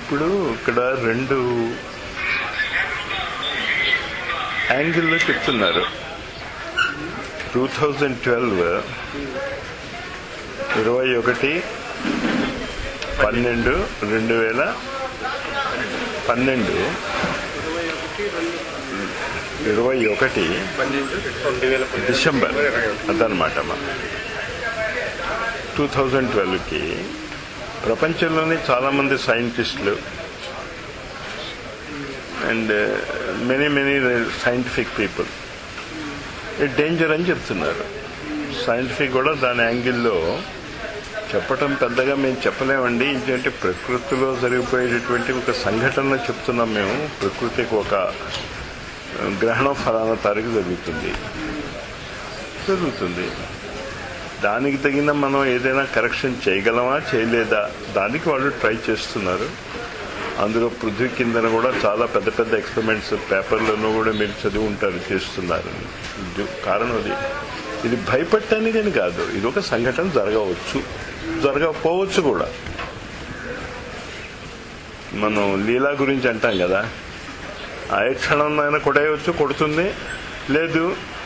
ఇప్పుడు ఇక్కడ రెండు యాంగిల్లో చెప్తున్నారు టూ థౌజండ్ ట్వెల్వ్ ఇరవై ఒకటి పన్నెండు రెండు వేల పన్నెండు ఇరవై ఒకటి పన్నెండు రెండు వేల పన్నెండు డిసెంబర్ అదనమాట మా టూ థౌజండ్ ట్వెల్వ్కి ప్రపంచంలోని చాలామంది సైంటిస్టులు and many many scientific people danger అని చెప్తున్నారు సైంటిఫిక్ కూడా దాని యాంగిల్లో చెప్పటం పెద్దగా మేము చెప్పలేమండి ఏంటంటే ప్రకృతిలో జరిగిపోయేటటువంటి ఒక సంఘటన చెప్తున్నాం మేము ప్రకృతికి ఒక గ్రహణం ఫలానా తారీఖు జరుగుతుంది జరుగుతుంది దానికి తగిన మనం ఏదైనా కరెక్షన్ చేయగలమా చేయలేదా దానికి వాళ్ళు ట్రై చేస్తున్నారు అందులో పృథ్వీ కిందన కూడా చాలా పెద్ద పెద్ద ఎక్స్పెరిమెంట్స్ పేపర్లను కూడా మీరు చదివి ఉంటారు చేస్తున్నారు ఇది కారణం అది ఇది భయపడటానికి అని కాదు ఇది ఒక సంఘటన జరగవచ్చు జరగకపోవచ్చు కూడా మనం లీలా గురించి అంటాం కదా ఆ క్షణంలో అయినా కొట్టేయవచ్చు కొడుతుంది లేదు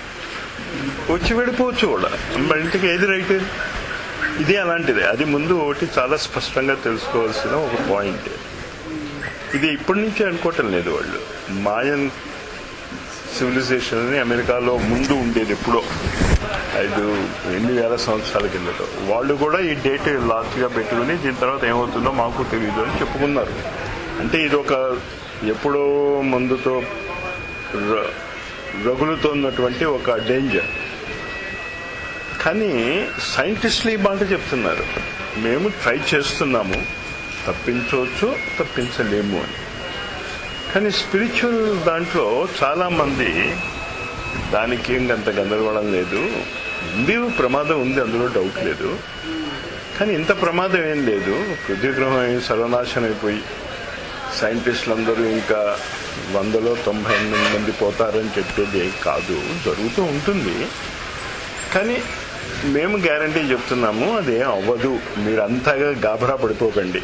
వచ్చి వెళ్ళిపోవచ్చు కూడా మన ఇంటికి ఏది రైట్ ఇది అలాంటిదే అది ముందు ఒకటి చాలా స్పష్టంగా తెలుసుకోవాల్సిన ఒక పాయింట్ ఇది ఇప్పటి నుంచి అనుకోవటం లేదు వాళ్ళు మాయన్ సివిలైజేషన్ అని అమెరికాలో ముందు ఉండేది ఎప్పుడో ఐదు ఎన్ని వేల సంవత్సరాల కిందట వాళ్ళు కూడా ఈ డేట్ లాస్ట్గా పెట్టుకుని దీని తర్వాత ఏమవుతుందో మాకు తెలియదు అని చెప్పుకున్నారు అంటే ఇది ఒక ఎప్పుడో ముందుతో ర- రగులుతున్నటువంటి ఒక డేంజర్ కానీ సైంటిస్టులు ఈ మాట చెప్తున్నారు మేము ట్రై చేస్తున్నాము తప్పించవచ్చు తప్పించలేము అని కానీ స్పిరిచువల్ దాంట్లో చాలా మంది దానికి ఏం అంత గందరగోళం లేదు ఉంది ప్రమాదం ఉంది అందులో డౌట్ లేదు కానీ ఇంత ప్రమాదం ఏం లేదు పృథ్వీగ్రహం ఏం సర్వనాశనం అయిపోయి సైంటిస్టులు అందరూ ఇంకా వందలో తొంభై ఎనిమిది మంది పోతారని చెప్పేది ఏం కాదు జరుగుతూ ఉంటుంది కానీ మేము గ్యారంటీ చెప్తున్నాము అదేం అవ్వదు మీరు అంతగా గాబరా పడిపోకండి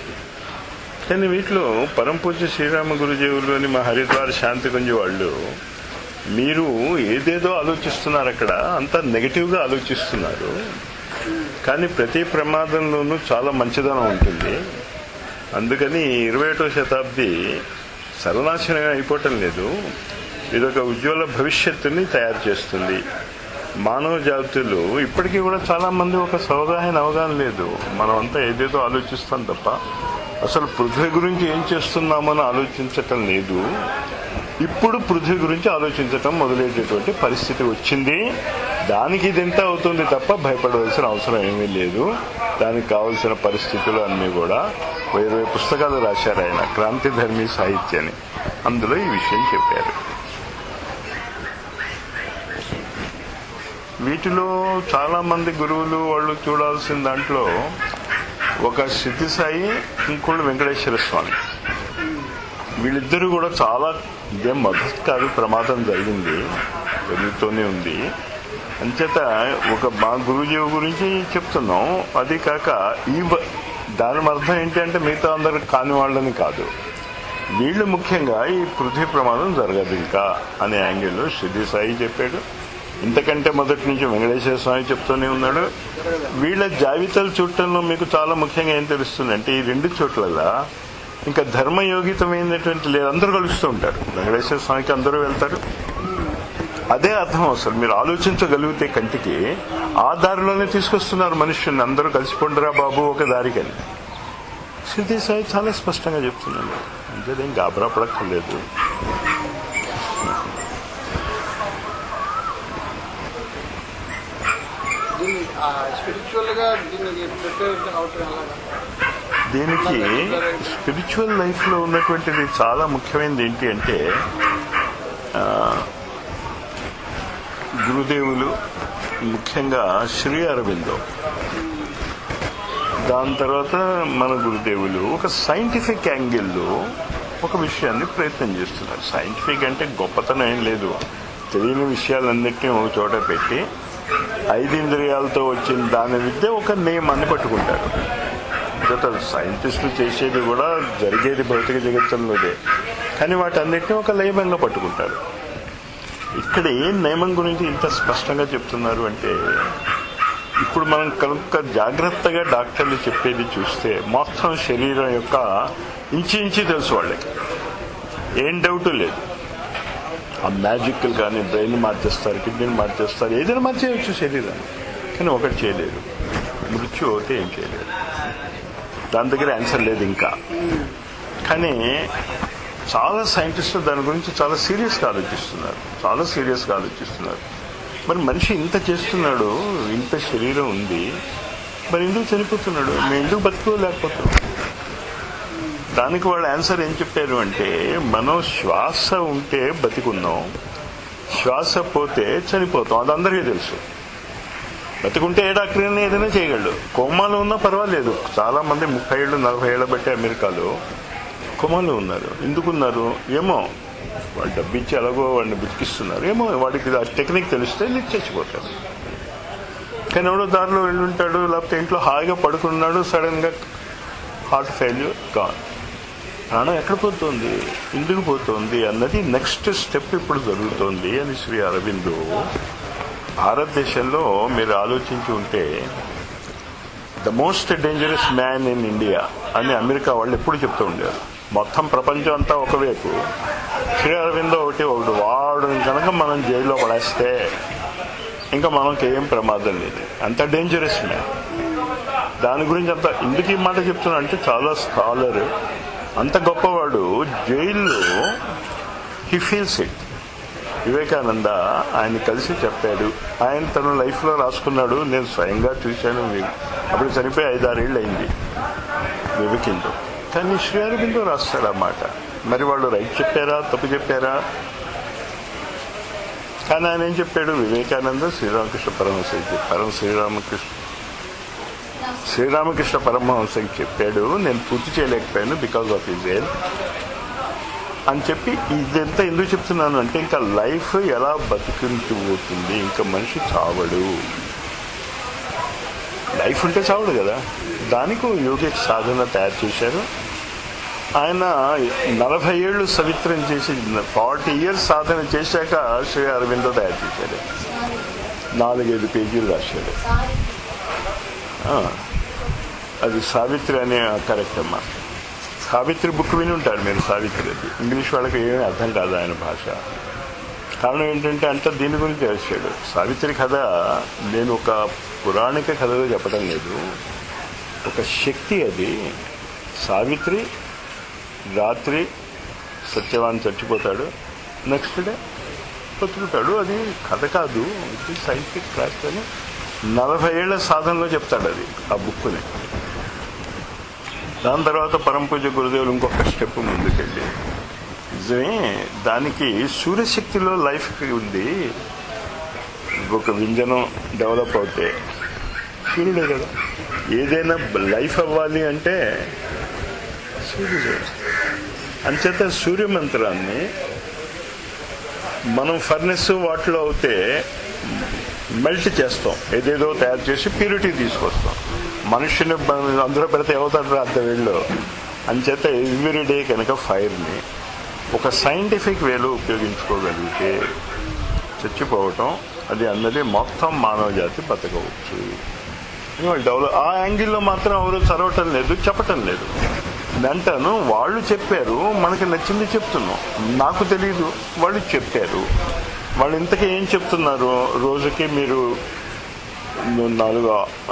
కానీ వీటిలో పరంపూజ్య శ్రీరామ గురుజీవులు అని మా హరిద్వార్ శాంతికుంజి వాళ్ళు మీరు ఏదేదో ఆలోచిస్తున్నారు అక్కడ అంతా నెగటివ్గా ఆలోచిస్తున్నారు కానీ ప్రతి ప్రమాదంలోనూ చాలా మంచిదనం ఉంటుంది అందుకని ఇరవై ఒకటో శతాబ్ది సర్వనాశనం అయిపోవటం లేదు ఇదొక ఉజ్వల భవిష్యత్తుని తయారు చేస్తుంది మానవ జాతులు ఇప్పటికీ కూడా చాలా మంది ఒక సవగాహన అవగాహన లేదు మనం అంతా ఏదేదో ఆలోచిస్తాం తప్ప అసలు పృథ్వీ గురించి ఏం చేస్తున్నామని ఆలోచించటం లేదు ఇప్పుడు పృథ్వీ గురించి ఆలోచించటం మొదలయ్యేటటువంటి పరిస్థితి వచ్చింది దానికి ఇదెంత అవుతుంది తప్ప భయపడవలసిన అవసరం ఏమీ లేదు దానికి కావలసిన పరిస్థితులు అన్నీ కూడా ఓ ఇరవై పుస్తకాలు రాశారు ఆయన క్రాంతిధర్మి సాహిత్యాన్ని అందులో ఈ విషయం చెప్పారు వీటిలో చాలా మంది గురువులు వాళ్ళు చూడాల్సిన దాంట్లో ఒక సిద్ధి సాయి ఇంకోటి వెంకటేశ్వర స్వామి వీళ్ళిద్దరూ కూడా చాలా ఇదేం మొదటి కాదు ప్రమాదం జరిగింది జరుగుతూనే ఉంది అంచేత ఒక మా గురుజీవి గురించి చెప్తున్నాం అది కాక ఈ వ- దాని అర్థం ఏంటంటే మిగతా అందరు కాని వాళ్ళని కాదు వీళ్ళు ముఖ్యంగా ఈ పృథ్వీ ప్రమాదం జరగదు ఇంకా అనే యాంగిల్లో సిద్ధి సాయి చెప్పాడు ఇంతకంటే మొదటి నుంచి వెంకటేశ్వర స్వామి చెప్తూనే ఉన్నాడు వీళ్ళ జాబితాలు చూడటంలో మీకు చాలా ముఖ్యంగా ఏం తెలుస్తుంది అంటే ఈ రెండు చోట్ల ఇంకా ధర్మయోగితమైనటువంటి లేదు అందరూ కలుస్తూ ఉంటారు వెంకటేశ్వర స్వామికి అందరూ వెళ్తారు అదే అర్థం అసలు మీరు ఆలోచించగలిగితే కంటికి ఆ దారిలోనే తీసుకొస్తున్నారు మనుషుల్ని అందరూ కలిసిపోండిరా బాబు ఒక దారికని సిద్ధి సాయి చాలా స్పష్టంగా చెప్తున్నాడు అంతేదేం గాబరా పడక్కర్లేదు దీన్ని స్పిరిచువల్ గా దీనికి ప్రిపేర్ అవటం ఎలాగా దీనికి స్పిరిచువల్ లైఫ్ లో ఉన్నటువంటిది చాలా ముఖ్యమైనది ఏంటి అంటే ఆ, గురుదేవులు ముఖ్యంగా శ్రీ అరవిందో దాని తర్వాత మన గురుదేవులు ఒక సైంటిఫిక్ యాంగిల్లో ఒక విషయాన్ని ప్రయత్నం చేస్తున్నారు సైంటిఫిక్ అంటే గొప్పతనం ఏం లేదు తెలియని విషయాలన్నింటినీ ఒక చోట పెట్టి ఐదింద్రియాలతో వచ్చిన దాని విద్య ఒక నియమాన్ని పట్టుకుంటారు అంతటా సైంటిస్టులు చేసేది కూడా జరిగేది భౌతిక జగత్తుల్లోదే కానీ వాటన్నిటిని ఒక లయమంగా పట్టుకుంటారు ఇక్కడ ఏం నియమం గురించి ఇంత స్పష్టంగా చెప్తున్నారు అంటే ఇప్పుడు మనం కనుక జాగ్రత్తగా డాక్టర్లు చెప్పేది చూస్తే మొత్తం శరీరం యొక్క ఇంచి ఇంచి తెలుసు వాళ్ళకి ఏం డౌట్ లేదు ఆ మ్యాజిక్లు కానీ బ్రెయిన్ మార్చేస్తారు కిడ్నీని మార్చేస్తారు ఏదైనా మార్చేయచ్చు శరీరాన్ని కానీ ఒకటి చేయలేరు మృత్యు అవుతే ఏం చేయలేరు దాని దగ్గర ఆన్సర్ లేదు ఇంకా కానీ చాలా సైంటిస్టులు దాని గురించి చాలా సీరియస్గా ఆలోచిస్తున్నారు చాలా సీరియస్గా ఆలోచిస్తున్నారు మరి మనిషి ఇంత చేస్తున్నాడు ఇంత శరీరం ఉంది మరి ఎందుకు చనిపోతున్నాడు మేము ఎందుకు బతుకోలేకపోతున్నాం దానికి వాళ్ళు ఆన్సర్ ఏం చెప్పారు అంటే మనం శ్వాస ఉంటే బతికున్నాం శ్వాస పోతే చనిపోతాం అది అందరికీ తెలుసు బతికుంటే ఏ డాక్టర్ అయినా ఏదైనా చేయగలడు కోమాలో ఉన్నా పర్వాలేదు చాలా మంది ముప్పై ఏళ్ళు నలభై ఏళ్ళ బట్టి అమెరికాలో కోమాలో ఉన్నారు ఎందుకున్నారు ఏమో వాళ్ళు డబ్బిచ్చి ఎలాగో వాడిని బతికిస్తున్నారు ఏమో వాడికి ఆ టెక్నిక్ తెలిస్తే నీకు చచ్చిపోతాడు కానీ ఎవడో దారిలో వెళ్ళుంటాడు లేకపోతే ఇంట్లో హాయిగా పడుకున్నాడు సడన్ గా హార్ట్ ఫెయిల్యూర్ గాన్ ప్రాణం ఎక్కడ పోతుంది ఎందుకు పోతుంది అన్నది నెక్స్ట్ స్టెప్ ఇప్పుడు జరుగుతోంది అని శ్రీ అరవిందో భారతదేశంలో మీరు ఆలోచించి ఉంటే the most dangerous man in India అని అమెరికా వాళ్ళు ఎప్పుడు చెప్తూ ఉండేవారు మొత్తం ప్రపంచం అంతా ఒకవైపు శ్రీ అరవిందో ఒకటి ఒకటి వాడు కనుక మనం జైల్లో పడేస్తే ఇంకా మనకి ఏం ప్రమాదం లేదు అంత డేంజరస్ మ్యాన్ దాని గురించి అంత ఎందుకు ఈ మాట చెప్తున్నా అంటే చాలా స్కాలర్ అంత గొప్పవాడు జైల్లో హీ ఫీల్స్ ఇట్ వివేకానంద ఆయన కలిసి చెప్పాడు ఆయన తన లైఫ్లో రాసుకున్నాడు నేను స్వయంగా చూశాను మీ- అప్పుడు చనిపోయి ఐదారేళ్ళు అయింది వివేకిందో కానీ శ్రీ అరవిందో రాస్తాడు ఆ మాట మరి వాళ్ళు రైట్ చెప్పారా తప్పు చెప్పారా కానీ ఆయన ఏం చెప్పాడు వివేకానంద శ్రీరామకృష్ణ పరమహంస పరమ శ్రీరామకృష్ణ శ్రీరామకృష్ణ పరమహంసకి చెప్పాడు నేను పూర్తి చేయలేకపోయాను బికాస్ ఆఫ్ హిజ్ హెల్త్ అని చెప్పి ఇదంతా ఎందుకు చెప్తున్నాను అంటే ఇంకా లైఫ్ ఎలా బతుకుంటూ పోతుంది ఇంకా మనిషి చావడు లైఫ్ ఉంటే చావడు కదా దానికి యోగిక్ సాధన తయారు చేశారు ఆయన నలభై ఏళ్ళు సవిత్రం చేసి ఫార్టీ ఇయర్స్ సాధన చేశాక శ్రీ అరవిందో తయారు చేశాడు నాలుగైదు పేజీలు రాశాడు ఆ, అది సావిత్రి అనే కరెక్ట్ అమ్మా సావిత్రి బుక్ విని ఉంటారు మీరు సావిత్రి అది ఇంగ్లీష్ వాళ్ళకి ఏమీ అర్థం కాదు ఆయన భాష కారణం ఏంటంటే అంతా దీని గురించి రాశాడు సావిత్రి కథ నేను ఒక పురాణిక కథలో చెప్పడం లేదు ఒక శక్తి అది సావిత్రి రాత్రి సత్యవాన్ చచ్చిపోతాడు నెక్స్ట్ డే బతుకుతాడు అది కథ కాదు ఇది సైంటిఫిక్ క్లాస్ అని నలభై ఏళ్ల సాధనలో చెప్తాడు అది ఆ బుక్ని దాని తర్వాత పరమ పూజ గురుదేవులు ఇంకొక స్టెప్ ముందుకెళ్ళి నిజమే దానికి సూర్యశక్తిలో లైఫ్ ఉంది ఒక వింజనం డెవలప్ అవుతే సూర్యుడే కదా ఏదైనా లైఫ్ అవ్వాలి అంటే సూర్యుడే అంచేత సూర్య మంత్రాన్ని మనం ఫర్నెస్ వాటిలో అవుతే మెల్ట్ చేస్తాం ఏదేదో తయారు చేసి ప్యూరిటీ తీసుకొస్తాం మనుషుని బ- అందులో పెడితే అవుతాడు అంత వీళ్ళు అంచేత ఎవ్రీ డే కనుక ఫైర్ని ఒక సైంటిఫిక్ వేలో ఉపయోగించుకోగలిగితే చచ్చిపోవటం అది అన్నది మొత్తం మానవ జాతి బతకవచ్చు డెవలప్ ఆ యాంగిల్లో మాత్రం ఎవరు చదవటం లేదు చెప్పటం లేదు అంటాను వాళ్ళు చెప్పారు మనకి నచ్చింది చెప్తున్నాం నాకు తెలియదు వాళ్ళు చెప్పారు వాళ్ళు ఇంతకీ ఏం చెప్తున్నారు రోజుకి మీరు నాలుగు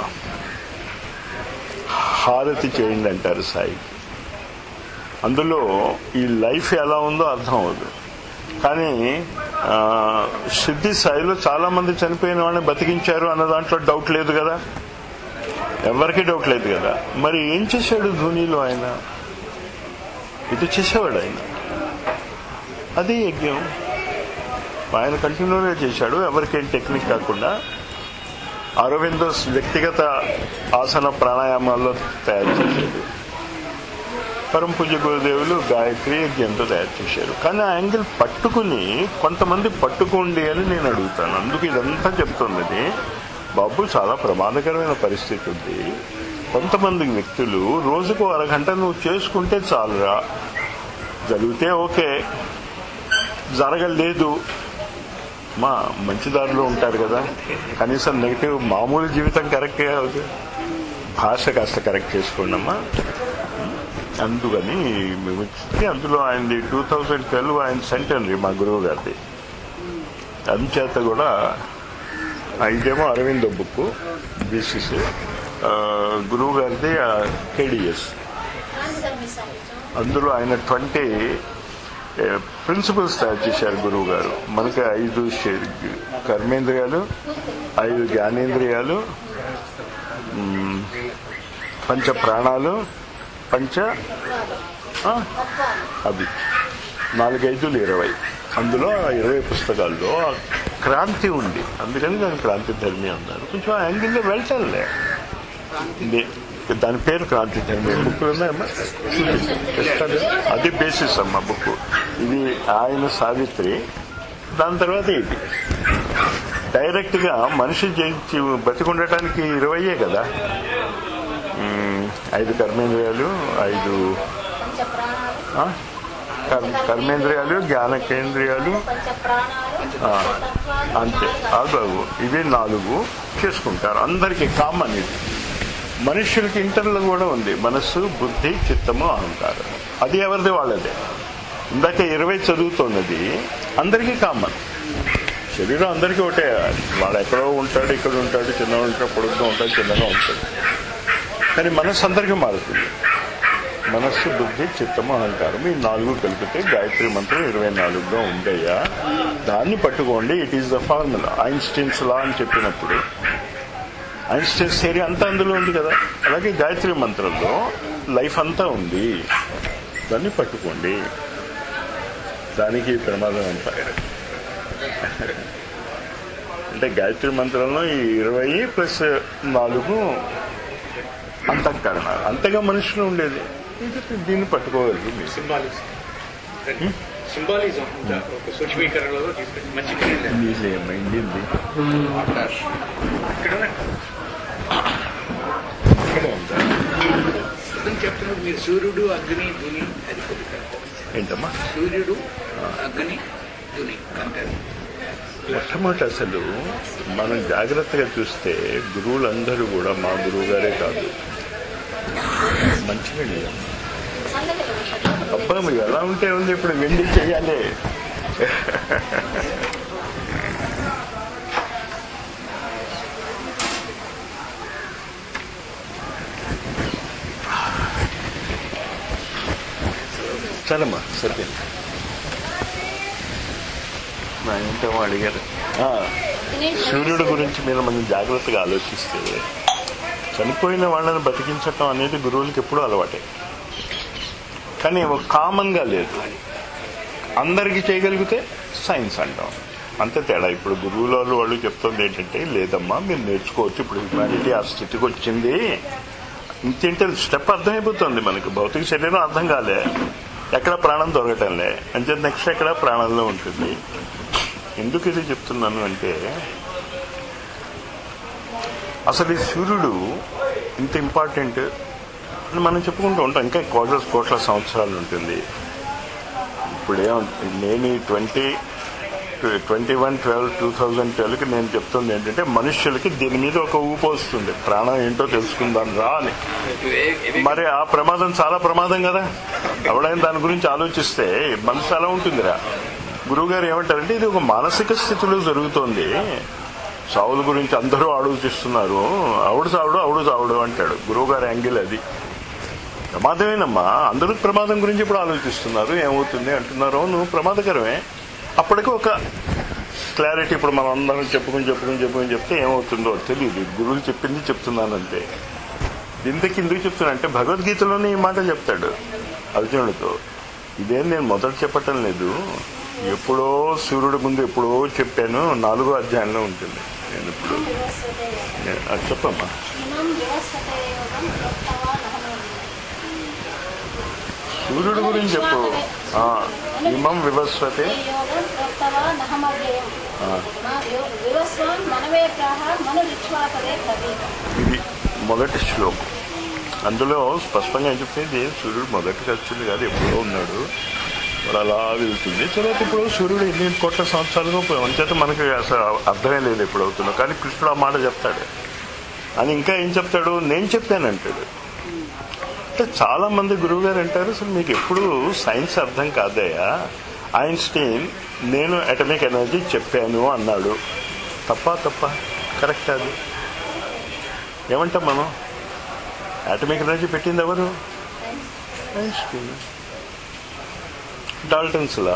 హారతి చేయండి అంటారు సాయి అందులో ఈ లైఫ్ ఎలా ఉందో అర్థం అవ్వదు కానీ ఆ, సిద్ధి సాయిలో చాలా మంది చనిపోయిన వాళ్ళని బతికించారు అన్న దాంట్లో డౌట్ లేదు కదా ఎవరికి డౌట్ లేదు కదా మరి ఏం చేశాడు ధోనిలో ఆయన ఇది చేసేవాడు ఆయన అది యజ్ఞం ఆయన కంటిన్యూగా చేశాడు ఎవరికేం టెక్నిక్ కాకుండా అరవిందో వ్యక్తిగత ఆసన ప్రాణాయామాల్లో తయారు చేశాడు పరమ పూజ్య గురుదేవులు గాయత్రి యజ్ఞంతో తయారు చేశారు కానీ ఆ యాంగిల్ పట్టుకుని కొంతమంది పట్టుకోండి అని నేను అడుగుతాను అందుకు ఇదంతా చెప్తున్నది బాబు చాలా ప్రమాదకరమైన పరిస్థితి ఉంది కొంతమంది వ్యక్తులు రోజుకు అరగంట నువ్వు చేసుకుంటే చాలురా జరిగితే ఓకే జరగలేదు మా మంచి దారిలో ఉంటారు కదా కనీసం నెగిటివ్ మామూలు జీవితం కరెక్ట్ అవుతుంది భాష కాస్త కరెక్ట్ చేసుకోండి అమ్మా అందుకని మేము వచ్చి అందులో ఆయనది టూ థౌజండ్ ట్వెల్వ్ ఆయన సెంటనరీ మా గురువు గారిది అందుచేత కూడా ఆ, ఇదేమో అరవిందో బుక్ బీసీస్ గురువు గారిది కేడిఎస్ అందులో ఆయన ట్వంటీ ప్రిన్సిపల్స్ తయారు చేశారు గురువు గారు మనకి ఐదు శ- కర్మేంద్రియాలు ఐదు జ్ఞానేంద్రియాలు మ్, పంచ ప్రాణాలు పంచ ఆ, అవి నాలుగైదులు ఇరవై అందులో ఆ ఇరవై పుస్తకాల్లో ఆ క్రాంతి ఉంది అందుకని దాని క్రాంతి ధర్మి అన్నారు కొంచెం ఆ యాంగిల్లో వెళ్తానులే ఇది- దాని పేరు క్రాంతి ధర్మి బుక్లు ఉన్నాయమ్మా చూపిస్తాను. అది బేసిస్ అమ్మ బుక్ ఇది ఆయన సావిత్రి దాని తర్వాత ఇది డైరెక్ట్ గా మనిషి జయించి బతికుండటానికి ఇరవయే కదా మ్, ఐదు కర్మేంద్రియాలు ఐదు ఆ? కర్- కర్మేంద్రియాలు జ్ఞానకేంద్రియాలు ఆ, అంతే అగవు ఇవి నాలుగు చేసుకుంటారు అందరికి కామన్ ఇది మనుషులకి ఇంటర్లో కూడా ఉంది మనస్సు బుద్ధి చిత్తము అహంకారం అది ఎవరిది వాళ్ళదే ఇందాక ఇరవై చదువుతున్నది అందరికీ కామన్ శరీరం అందరికీ ఒకటే వాడు ఎక్కడో ఉంటాడు ఇక్కడ ఉంటాడు చిన్నగా ఉంటాడు పొడుగ్గా ఉంటాడు చిన్నగా ఉంటాడు కానీ మనస్సు అందరికీ మారుతుంది మనస్సు బుద్ధి చిత్తము అహంకారం ఈ నాలుగు కలిపితే గాయత్రి మంత్రం ఇరవై నాలుగుగా ఉండేయా దాన్ని పట్టుకోండి it is the formula Einstein's law అని చెప్పినప్పుడు ఐన్స్టీన్స్ థియరీ అంతా అందులో ఉంది కదా అలాగే గాయత్రి మంత్రంలో లైఫ్ అంతా ఉంది దాన్ని పట్టుకోండి దానికి ప్రమాదం అంతా అంటే గాయత్రి మంత్రంలో ఈ ఇరవై ప్లస్ నాలుగు అంతఃకరణ అంతగా మనుషులు ఉండేది ఇది దీన్ని పట్టుకోగలరు మీరు సింబాలిజం సింబాలిజం ఒక సూక్ష్మీకరణలో తీసుకెళ్ళి మంచి క్రియలు. నీళ్ళు ఏమైంది ఇక్కడ ఇక్కడ ఉందా? అతను చెప్తున్నప్పుడు మీరు సూర్యుడు అగ్ని ధుని అది కొద్దిగా ఏంటమ్మా సూర్యుడు అగ్ని ధుని అంటారు మొట్టమొదటి అసలు మనం జాగ్రత్తగా చూస్తే గురువులందరూ కూడా మా గురువు గారే కాదు మంచి వెళ్ళి అబ్బా మీరు ఎలా ఉంటే ఉంది ఇప్పుడు వెండి చేయాలి సరేమ్మా సరే నా ఏంటో అడిగారు ఆ, సూర్యుడు గురించి మీరు మనం జాగ్రత్తగా ఆలోచిస్తే చనిపోయిన వాళ్ళని బతికించటం అనేది గురువులకి ఎప్పుడూ అలవాటే కానీ ఒక కామన్గా లేదు అందరికీ చేయగలిగితే సైన్స్ అంటాం అంతే తేడా ఇప్పుడు గురువుల వాళ్ళు వాళ్ళు చెప్తుంది ఏంటంటే లేదమ్మా మీరు నేర్చుకోవచ్చు ఇప్పుడు హ్యుమానిటీ ఆ స్థితికి వచ్చింది ఇంకేంటే స్టెప్ అర్థమైపోతుంది మనకి భౌతిక శరీరం అర్థం కాలే ఎక్కడ ప్రాణం దొరకటంలే అంటే నెక్స్ట్ ఎక్కడ ప్రాణంలో ఉంటుంది ఎందుకు ఇది చెప్తున్నాను అంటే అసలు ఈ సూర్యుడు ఇంత ఇంపార్టెంట్ అని మనం చెప్పుకుంటూ ఉంటాం ఇంకా కోట్ల కోట్ల సంవత్సరాలు ఉంటుంది ఇప్పుడు ఏం నేను twenty twenty one twelve two thousand ట్వెల్వ్కి నేను చెప్తుంది ఏంటంటే మనుష్యులకి దీని మీద ఒక ఊపు వస్తుంది ప్రాణం ఏంటో తెలుసుకుందాం రా అని మరి ఆ ప్రమాదం చాలా ప్రమాదం కదా ఎవడైనా దాని గురించి ఆలోచిస్తే మనసు అలా ఉంటుందిరా గురువుగారు ఏమంటారంటే ఇది ఒక మానసిక స్థితిలో జరుగుతోంది సావుల గురించి అందరూ ఆలోచిస్తున్నారు ఆవిడ సావుడు ఆవిడ సావుడు అంటాడు గురువుగారి యాంగిల్ అది ప్రమాదమేనమ్మా అందరూ ప్రమాదం గురించి ఇప్పుడు ఆలోచిస్తున్నారు ఏమవుతుంది అంటున్నారు నువ్వు ప్రమాదకరమే అప్పటికి ఒక క్లారిటీ ఇప్పుడు మనం అందరం చెప్పుకుని చెప్పుకుని చెప్పుకుని చెప్తే ఏమవుతుందో తెలియదు గురువులు చెప్పింది చెప్తున్నానంతే ఇంతకి ఎందుకు చెప్తున్నా అంటే భగవద్గీతలోనే ఈ మాట చెప్తాడు అర్జునుడితో ఇదేం నేను మొదట చెప్పటం లేదు ఎప్పుడో సూర్యుడి ముందు ఎప్పుడో చెప్పాను నాలుగో అధ్యాయంలో ఉంటుంది నేను ఇప్పుడు నేను- అది చెప్పమ్మా సూర్యుడు గురించి చెప్పు ఆ, ఇమం వివస్వతే వివస్వాన్ మనవే ప్రాహ మనులిక్ష్వాపదే కవి ఇది మొదటి శ్లోకం అందులో స్పష్టంగా ఏం చెప్తుంది సూర్యుడు మొదటి వచ్చింది కాదు ఎప్పుడో ఉన్నాడు మరి అలా వెళ్తుంది తర్వాత ఇప్పుడు సూర్యుడు ఎన్ని కోట్ల సంవత్సరాలుగా అంచేత మనకి అసలు అర్థమే లేదు ఎప్పుడు అవుతుందో కానీ కృష్ణుడు ఆ మాట చెప్తాడు అని ఇంకా ఏం చెప్తాడు నేను చెప్పానంటాడు అంటే చాలా మంది గురువు గారు అంటారు అసలు మీకు ఎప్పుడు సైన్స్ అర్థం కాదయ్యా ఐన్స్టీన్ నేను అటమిక్ ఎనర్జీ చెప్పాను అన్నాడు తప్ప తప్ప కరెక్ట్ అది ఏమంటాం మనం అటమిక్ ఎనర్జీ పెట్టింది ఎవరు ఐన్స్టీన్ డాల్టన్స్లా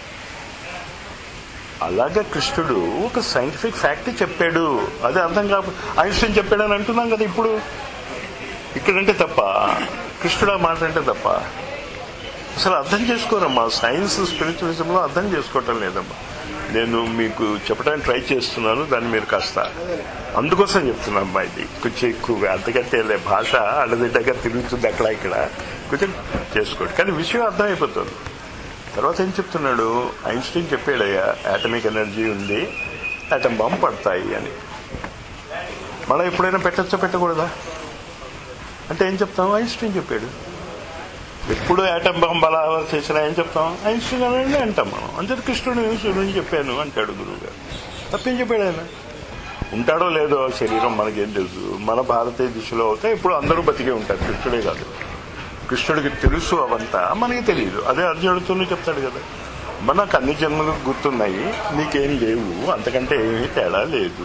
అలాగే కృష్ణుడు ఒక సైంటిఫిక్ ఫ్యాక్ట్ చెప్పాడు అది అర్థం కాదు ఐన్స్టీన్ చెప్పాడని అంటున్నాం కదా ఇప్పుడు ఇక్కడంటే తప్ప కృష్ణుడు ఆ మాట అంటే తప్ప అసలు అర్థం చేసుకోరమ్మా సైన్స్ స్పిరిచువలిజంలో అర్థం చేసుకోవటం లేదమ్మా నేను మీకు చెప్పడానికి ట్రై చేస్తున్నాను దాన్ని మీరు కాస్త అందుకోసం చెప్తున్నాను అమ్మా ఇది కొంచెం ఎక్కువగా అంతకంటే లే భాష అడదిడ్డగా తిరుగుతుంది అక్కడ ఇక్కడ కొంచెం చేసుకోండి కానీ విషయం అర్థమైపోతుంది తర్వాత ఏం చెప్తున్నాడు ఐన్స్టీన్ చెప్పాడయ్యా యాటమిక్ ఎనర్జీ ఉంది యాటమ్ బాంబ్ పడతాయి అని మళ్ళీ ఎప్పుడైనా పెట్టచ్చా పెట్టకూడదా అంటే ఏం చెప్తాం ఐన్స్టీన్ చెప్పాడు ఎప్పుడు యాటమ్ బాంబ్ అలా చేసినా ఏం చెప్తాం ఐన్స్టీన్ అనేది అంటాం మనం అంతే కృష్ణుడు సూర్యుని చెప్పాను అంటాడు గురువు గారు తప్పేం చెప్పాడు ఆయన ఉంటాడో లేదో శరీరం మనకేం తెలుసు మన భారతీయ దిశలో అయితే ఇప్పుడు అందరూ బతికే ఉంటారు కృష్ణుడే కాదు కృష్ణుడికి తెలుసు అవంతా మనకి తెలియదు అదే అర్జునుడితోనే చెప్తాడు కదా మనకు అన్ని జన్మలు గుర్తున్నాయి నీకేం లేవు అంతకంటే ఏమీ తేడా లేదు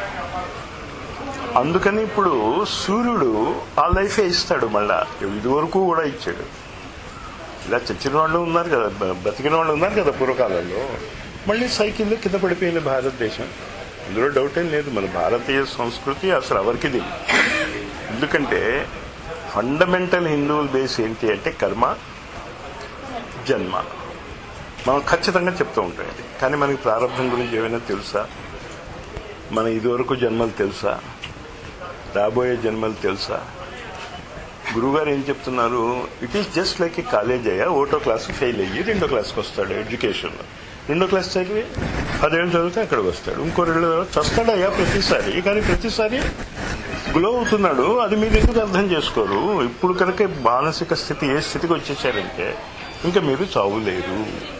అందుకని ఇప్పుడు సూర్యుడు ఆ లైఫే ఇస్తాడు మళ్ళా ఇదివరకు కూడా ఇచ్చాడు ఇలా చచ్చిన వాళ్ళు ఉన్నారు కదా బ- బతికిన వాళ్ళు ఉన్నారు కదా పూర్వకాలంలో మళ్ళీ సైకిల్లో కింద పడిపోయింది భారతదేశం అందులో డౌట్ ఏం లేదు మన భారతీయ సంస్కృతి అసలు ఎవరికి తెలియదు ఎందుకంటే ఫండమెంటల్ హిందువుల బేస్ ఏంటి అంటే కర్మ జన్మ మనం ఖచ్చితంగా చెప్తూ ఉంటాం ఇది కానీ మనకి ప్రారంభం గురించి ఏమైనా తెలుసా మన ఇదివరకు జన్మలు తెలుసా రాబోయే జన్మలు తెలుసా గురువుగారు ఏం చెప్తున్నారు it is just like a college అయ్యా ఓటో క్లాస్ ఫెయిల్ అయ్యి రెండో క్లాస్కి వస్తాడు ఎడ్యుకేషన్లో రెండో క్లాస్ చదివి పదేళ్ళు చదివితే అక్కడికి వస్తాడు ఇంకో రెండు చస్తాడయ్యా ప్రతిసారి కానీ ప్రతిసారి గ్లో అవుతున్నాడు అది మీరు ఎందుకు అర్థం చేసుకోరు ఇప్పుడు కనుక మానసిక స్థితి ఏ స్థితికి వచ్చేసారంటే ఇంకా మీరు చావులేరు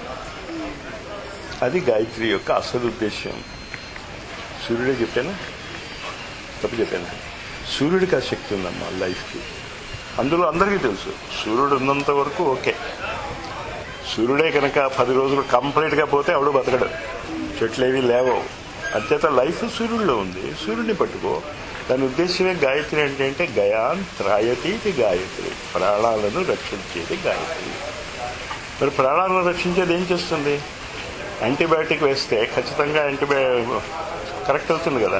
అది గాయత్రి యొక్క అసలు ఉద్దేశం సూర్యుడే చెప్పాను తప్పు చెప్పాను సూర్యుడికి ఆ శక్తి ఉందమ్మా లైఫ్కి అందులో అందరికీ తెలుసు సూర్యుడు ఉన్నంత వరకు ఓకే సూర్యుడే కనుక పది రోజులు కంప్లీట్గా పోతే ఆవిడ బతకడు చెట్లేవి లేవవు అంచేత లైఫ్ సూర్యుడిలో ఉంది సూర్యుడిని పట్టుకో దాని ఉద్దేశమే గాయత్రి అంటే అంటే గయాన్ త్రాయతి ఇది గాయత్రి ప్రాణాలను రక్షించేది గాయత్రి మరి ప్రాణాలను రక్షించేది ఏం చేస్తుంది యాంటీబయాటిక్ వేస్తే ఖచ్చితంగా యాంటీబయో కరెక్ట్ అవుతుంది కదా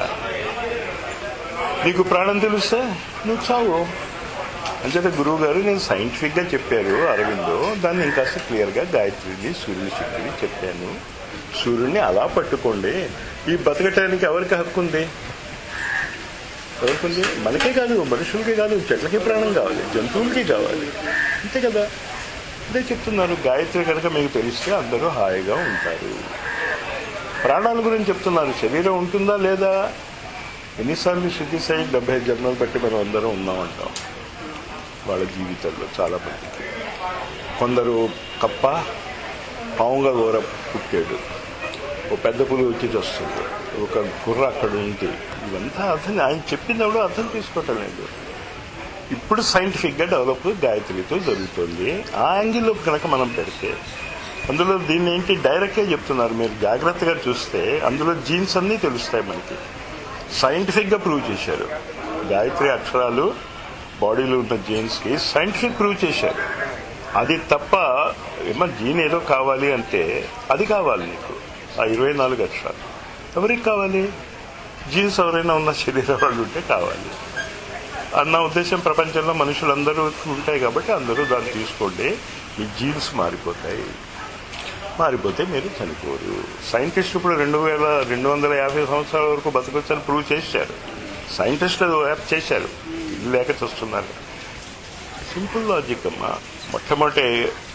నీకు ప్రాణం తెలిస్తే నువ్వు చావు అంచేత గురువు గారు నేను సైంటిఫిక్ గా చెప్పారు అరవిందో దాన్ని ఇంకాస్త క్లియర్ గా గాయత్రిని సూర్యుని శక్తిని చెప్పాను సూర్యుడిని అలా పట్టుకోండి ఈ బతకటానికి ఎవరికి హక్కు ఉంది ఎవరికి ఉంది మనకే కాదు మనుషులకే కాదు చెట్లకి ప్రాణం కావాలి జంతువులకి కావాలి అంతే కదా అదే చెప్తున్నారు గాయత్రి కనుక మీకు తెలిస్తే అందరూ హాయిగా ఉంటారు ప్రాణాల గురించి చెప్తున్నారు శరీరం ఉంటుందా లేదా ఎన్నిసార్లు శుద్ధి సాయి డెబ్బై జన్మలు బట్టి మనం అందరం ఉన్నామంటాం వాళ్ళ జీవితంలో చాలా మందికి కొందరు కప్ప పావుగా ఘోర పుట్టాడు ఓ పెద్ద పులి వచ్చి వస్తుంది ఒక కుర్ర అక్కడ ఉంది ఇవంతా అర్థం ఆయన చెప్పినప్పుడు అర్థం తీసుకోవటం లేదు ఇప్పుడు సైంటిఫిక్ గా డెవలప్ గాయత్రితో జరుగుతుంది ఆ యాంగిల్లో కనుక మనం పెడితే అందులో దీన్ని ఏంటి డైరెక్ట్ గా చెప్తున్నారు మీరు జాగ్రత్తగా చూస్తే అందులో జీన్స్ అన్నీ తెలుస్తాయి మనకి సైంటిఫిక్ గా ప్రూవ్ చేశారు గాయత్రి అక్షరాలు బాడీలో ఉన్న జీన్స్ కి సైంటిఫిక్ ప్రూవ్ చేశారు అది తప్ప ఏమో జీన్ ఏదో కావాలి అంటే అది కావాలి నీకు ఆ ఇరవై నాలుగు అక్షరాలు ఎవరికి కావాలి జీన్స్ ఎవరైనా ఉన్న శరీరం వాళ్ళు ఉంటే కావాలి అన్న ఉద్దేశం ప్రపంచంలో మనుషులందరూ ఉంటాయి కాబట్టి అందరూ దాన్ని తీసుకోండి మీ జీన్స్ మారిపోతాయి మారిపోతే మీరు చనిపోరు సైంటిస్ట్ ఇప్పుడు రెండు వేల రెండు వందల యాభై సంవత్సరాల వరకు బతకొచ్చని ప్రూవ్ చేశారు సైంటిస్టులు యాప్ చేశారు ఇల్లు లేక చూస్తున్నారు సింపుల్ లాజిక్ అమ్మా మొట్టమొదటి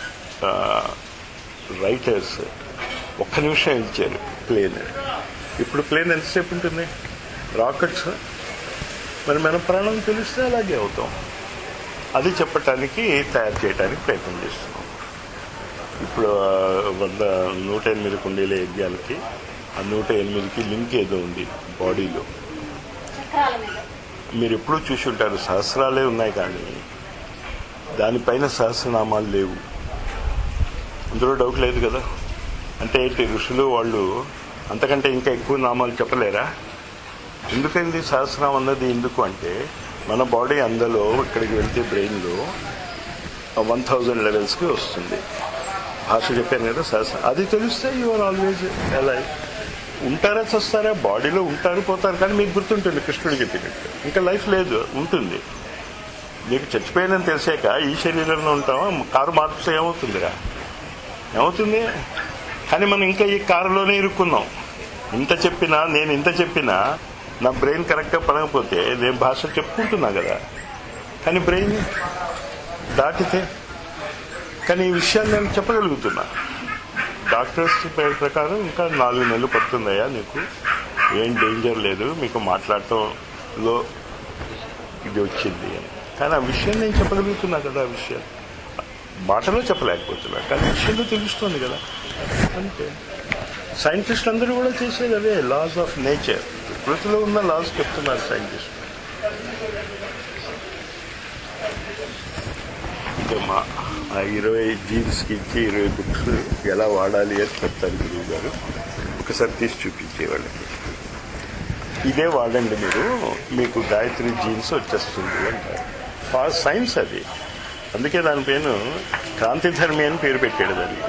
రైటర్స్ ఒక్క నిమిషం ఇచ్చారు ప్లేన్ ఇప్పుడు ప్లేన్ ఎంతసేపు ఉంటుంది రాకెట్స్ మరి మన ప్రాణం తెలిస్తే అలాగే అవుతాం అది చెప్పటానికి తయారు చేయడానికి ప్రయత్నం చేస్తున్నాం ఇప్పుడు ఆ వంద నూట ఎనిమిది కుండీల యజ్ఞానికి ఆ నూట ఎనిమిదికి లింక్ ఏదో ఉంది బాడీలో చక్రాల మీద మీరు ఎప్పుడూ చూసి ఉంటారు సహస్రాలే ఉన్నాయి కానీ దానిపైన సహస్రనామాలు లేవు అందులో డౌట్ లేదు కదా అంటే ఏంటి ఋషులు వాళ్ళు అంతకంటే ఇంకా ఎక్కువ నామాలు చెప్పలేరా ఎందుకండి సహస్రం అన్నది ఎందుకు అంటే మన బాడీ అందులో ఇక్కడికి వెళ్తే బ్రెయిన్లో వన్ థౌజండ్ లెవెల్స్కి వస్తుంది భాష చెప్పాను కదా సహస్రం అది తెలిస్తే యు ఆర్ ఆల్వేజ్ ఎలా ఉంటారా చస్తారా బాడీలో ఉంటారు పోతారు కానీ మీకు గుర్తుంటుంది కృష్ణుడు చెప్పినట్టు ఇంకా లైఫ్ లేదు ఉంటుంది నీకు చచ్చిపోయిందని తెలిసాక ఈ శరీరంలో ఉంటామా కారు మార్పిస్తే ఏమవుతుందిరా ఏమవుతుంది కానీ మనం ఇంకా ఈ కారులోనే ఇరుక్కున్నాం ఇంత చెప్పినా నేను ఇంత చెప్పినా నా బ్రెయిన్ కరెక్ట్గా పడకపోతే నేను భాష చెప్పుకుంటున్నా కదా కానీ బ్రెయిన్ దాటితే కానీ ఈ విషయాన్ని నేను చెప్పగలుగుతున్నా డాక్టర్స్ చెప్పే ప్రకారం ఇంకా నాలుగు నెలలు పడుతుందయ్యా నీకు ఏం డేంజర్ లేదు మీకు మాట్లాడటంలో ఇది వచ్చింది అని కానీ ఆ విషయం నేను చెప్పగలుగుతున్నా కదా ఆ విషయం మాటలో చెప్పలేకపోతున్నా కానీ విషయంలో తెలుస్తుంది కదా అంతే సైంటిస్ట్ అందరూ కూడా చేసేది అదే లాస్ ఆఫ్ నేచర్ ప్రకృతిలో ఉన్న లాస్ చెప్తున్నారు సైంటిస్ట్ ఇక మా ఆ ఇరవై జీన్స్కి ఇచ్చి ఇరవై బుక్స్ ఎలా వాడాలి అని చెప్తారు గురువు గారు ఒకసారి తీసి చూపించే వాళ్ళకి ఇదే వాడండి మీరు మీకు గాయత్రి జీన్స్ వచ్చేస్తుంది అంటారు ఫా- సైన్స్ అది అందుకే దాని పేరు క్రాంతిధర్మి అని పేరు పెట్టాడు దానికి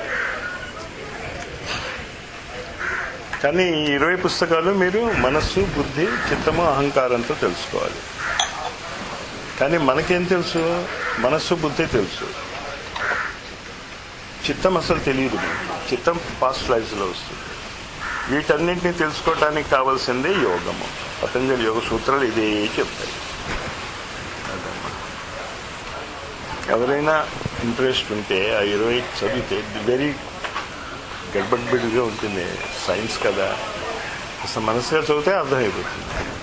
కానీ ఈ ఇరవై పుస్తకాలు మీరు మనస్సు బుద్ధి చిత్తము అహంకారంతో తెలుసుకోవాలి కానీ మనకేం తెలుసు మనస్సు బుద్ధి తెలుసు చిత్తం అసలు తెలియదు మనకి. చిత్తం పాస్ట్ లైఫ్లో వస్తుంది వీటన్నింటినీ తెలుసుకోవడానికి కావాల్సిందే యోగము పతంజలి యోగ సూత్రాలు ఇదే చెప్తాయి అదమ్మా. ఎవరైనా ఇంట్రెస్ట్ ఉంటే ఆ ఇరవై చదివితే వెరీ గడ్బడ్బిడిగా ఉంటుంది సైన్స్ కదా అసలు మనసుగా చదివితే అర్థమైపోతుంది